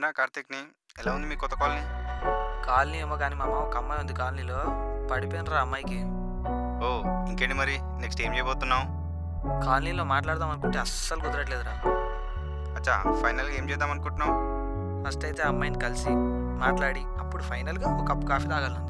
కలిసానా కార్తీక్ని ఎలా ఉంది మీ కొత్త కాలనీ కాలనీ ఏమో కానీ మామ ఒక అమ్మాయి ఉంది కాలనీలో పడిపోయినరా అమ్మాయికి ఓ ఇంకేంటి మరి నెక్స్ట్ ఏం చేయబోతున్నావు కాలనీలో మాట్లాడదాం అనుకుంటే అస్సలు కుదరట్లేదురా అచ్చా ఫైనల్గా ఏం చేద్దాం అనుకుంటున్నావు ఫస్ట్ అయితే ఆ అమ్మాయిని కలిసి మాట్లాడి అప్పుడు ఫైనల్గా ఒక కప్ కాఫీ తాగాలంది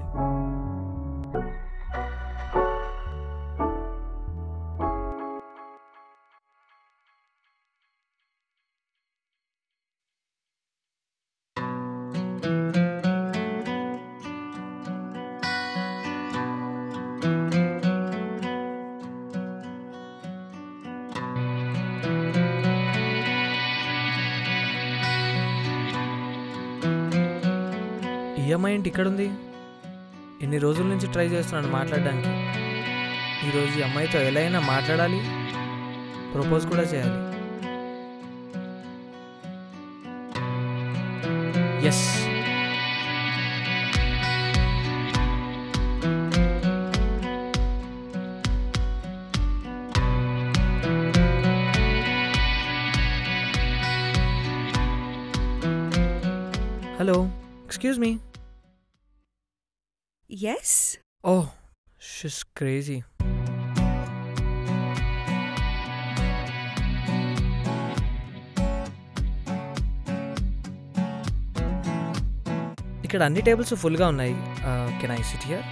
ఈ అమ్మాయి ఏంటి ఇక్కడ ఉంది ఎన్ని రోజుల నుంచి ట్రై చేస్తున్నాను మాట్లాడడానికి ఈరోజు ఈ అమ్మాయితో ఎలా అయినా మాట్లాడాలి ప్రపోజ్ కూడా చేయాలి yes hello excuse me Yes? Oh she's crazy ఇక్కడ అన్ని టేబుల్స్ ఫుల్గా ఉన్నాయి కెన్ ఐ సిట్ హియర్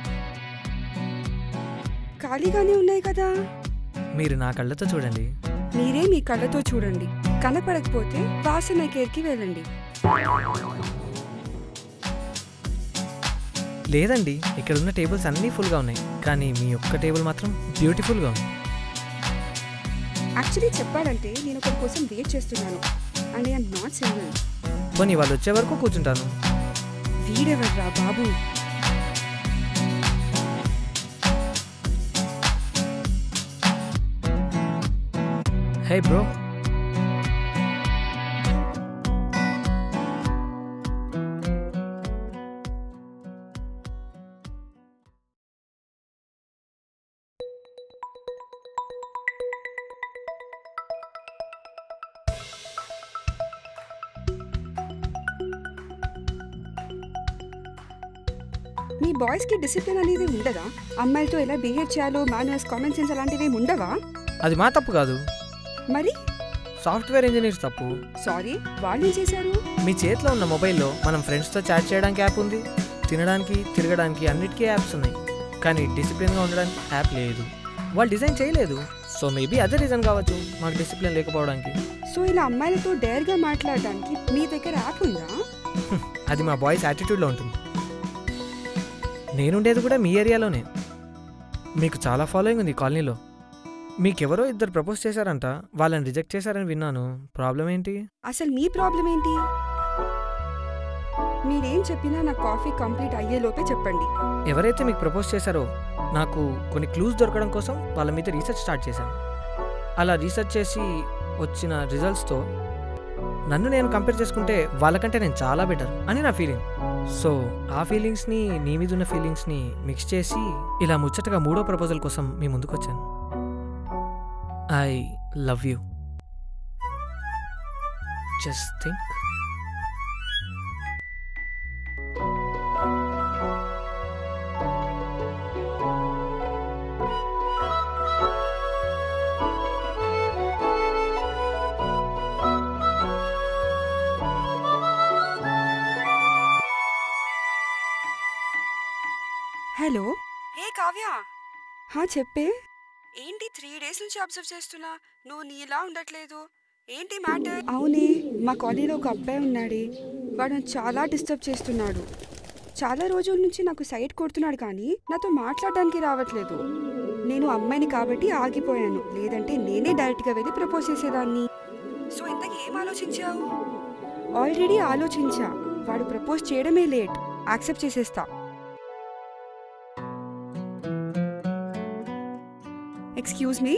ఖాళీగానే ఉన్నాయి కదా మీరు నా కళ్ళతో చూడండి మీరే మీ కళ్ళతో చూడండి కనపడకపోతే వాసన కేర్కి వెళ్ళండి లేదండి ఇక్కడ ఉన్న టేబుల్స్ అన్నీ ఫుల్గా ఉన్నాయి కానీ మీ ఒక్క టేబుల్ మాత్రం బ్యూటిఫుల్గా ఉంది యాక్చువల్లీ చెప్పాలంటే నేను ఒకరి కోసం వెయిట్ చేస్తున్నాను అండ్ ఐఎమ్ నాట్ సింగిల్ పోనీ వాళ్ళు వచ్చే వరకు కూర్చుంటాను వీడెవర్రా బాబు హే బ్రో మీ బాయ్స్ కి డిసిప్లిన్ అనేది ఉండదా అమ్మాయిలతో ఎలా బిహేవ్ చేయాలో మేనర్స్ కామన్ సెన్స్ అలాంటివి ఏమి ఉండవా అది మా తప్పు కాదు మరి సాఫ్ట్వేర్ ఇంజనీర్స్ తప్పు సారీ వాళ్ళు ఏం చేశారు మీ చేతిలో ఉన్న మొబైల్లో మనం ఫ్రెండ్స్తో చాట్ చేయడానికి యాప్ ఉంది తినడానికి తిరగడానికి అన్నిటికీ యాప్స్ ఉన్నాయి కానీ డిసిప్లిన్గా ఉండడానికి యాప్ లేదు వాళ్ళు డిజైన్ చేయలేదు సో మేబీ అదే రీజన్ కావచ్చు మాకు డిసిప్లిన్ లేకపోవడానికి సో ఇలా అమ్మాయిలతో డేర్గా మాట్లాడడానికి మీ దగ్గర యాప్ ఉందా అది మా బాయ్స్ యాటిట్యూడ్లో ఉంటుంది నేనుండేది కూడా మీ ఏరియాలోనే మీకు చాలా ఫాలోయింగ్ ఉంది ఈ కాలనీలో మీకెవరో ఇద్దరు ప్రపోజ్ చేశారంట వాళ్ళని రిజెక్ట్ చేశారని విన్నాను ప్రాబ్లం ఏంటి అసలు మీ ప్రాబ్లం ఏంటి మీరేం చెప్పినా నా కాఫీ కంప్లీట్ అయ్యేలోపే చెప్పండి ఎవరైతే మీకు ప్రపోజ్ చేశారో నాకు కొన్ని క్లూస్ దొరకడం కోసం వాళ్ళ మీద రీసెర్చ్ స్టార్ట్ చేశాను అలా రీసెర్చ్ చేసి వచ్చిన రిజల్ట్స్తో నన్ను నేను కంపేర్ చేసుకుంటే వాళ్ళకంటే నేను చాలా బెటర్ అని నా ఫీలింగ్ సో ఆ ఫీలింగ్స్ని నీ మీద ఉన్న ఫీలింగ్స్ని మిక్స్ చేసి ఇలా ముచ్చటగా మూడో ప్రపోజల్ కోసం మీ ముందుకు వచ్చాను I love you just think hello ఏ కావ్య హా చెప్పే ఏంటి త్రీ డేస్ నుంచి అబ్జర్వ్ చేస్తున్నా నువ్వు నీలా ఉండట్లేదు ఏంటి మ్యాటర్ అవునే మా కాలనీలో ఒక అబ్బాయి ఉన్నాడే వాడు నన్ను చాలా డిస్టర్బ్ చేస్తున్నాడు చాలా రోజుల నుంచి నాకు సైట్ కొడుతున్నాడు కానీ నాతో మాట్లాడడానికి రావట్లేదు నేను అమ్మాయిని కాబట్టి ఆగిపోయాను లేదంటే నేనే డైరెక్ట్గా వెళ్ళి ప్రపోజ్ చేసేదాన్ని సో ఇంతకీ ఏం ఆలోచించావు ఆల్రెడీ ఆలోచించా వాడు ప్రపోజ్ చేయడమే లేట్ యాక్సెప్ట్ చేసేస్తా ఎక్స్క్యూజ్ మీ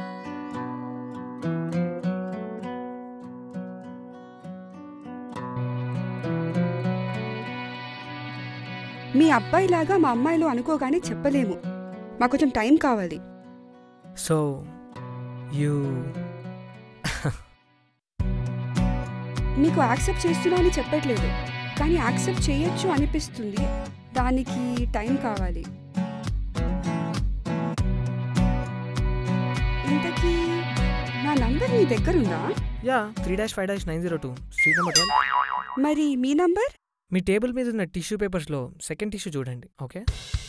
మీ అబ్బాయిలాగా మా అమ్మాయిలు అనుకోగానే చెప్పలేము మాకు కొంచెం టైం కావాలి సో యూ మీకు యాక్సెప్ట్ చేస్తున్నా అని చెప్పట్లేదు కానీ యాక్సెప్ట్ చేయొచ్చు అనిపిస్తుంది దానికి టైం కావాలి ఇంతకీ నా నంబర్ మీ దగ్గర ఉందా yeah three dash five dash nine zero two street number twelve మరి మీ నంబర్ మీ టేబుల్ మీద ఉన్న టిష్యూ పేపర్స్లో సెకండ్ టిష్యూ చూడండి ఓకే